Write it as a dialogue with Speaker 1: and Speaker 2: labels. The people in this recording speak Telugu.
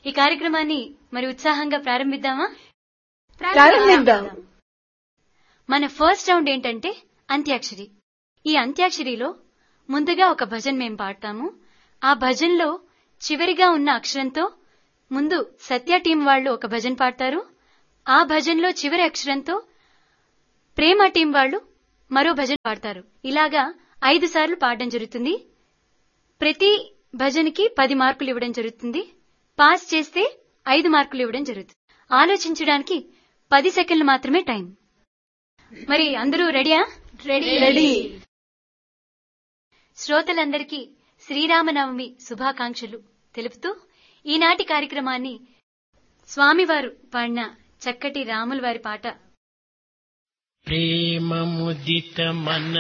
Speaker 1: ఈ కార్యక్రమాన్ని మరి ఉత్సాహంగా ప్రారంభిద్దామా
Speaker 2: ప్రారంభిద్దాం
Speaker 1: మన ఫస్ట్ రౌండ్ ఏంటంటే అంత్యాక్షరి ఈ అంత్యాక్షరిలో ముందుగా ఒక భజన్ మేం పాడతాము ఆ భజన్లో చివరిగా ఉన్న అక్షరంతో ముందు సత్య టీం వాళ్ళు ఒక భజన్ పాడతారు ఆ భజన్లో చివరి అక్షరంతో ప్రేమ టీం వాళ్ళు మరో భజన్ పాడతారు ఇలాగా ఐదు సార్లు పాడడం జరుగుతుంది ప్రతి భజన్కి పది మార్కులు ఇవ్వడం జరుగుతుంది పాస్ చేస్తే ఐదు మార్కులు ఇవ్వడం జరుగుతుంది ఆలోచించడానికి పది సెకండ్లు మాత్రమే టైం మరి అందరూ రెడీయా
Speaker 2: రెడీ
Speaker 1: శ్రోతలందరికీ శ్రీరామనవమి శుభాకాంక్షలు తెలుపుతూ ఈనాటి కార్యక్రమాన్ని స్వామివారు పాడిన చక్కటి రాముల వారి పాట
Speaker 3: ప్రేమ ముదిత మన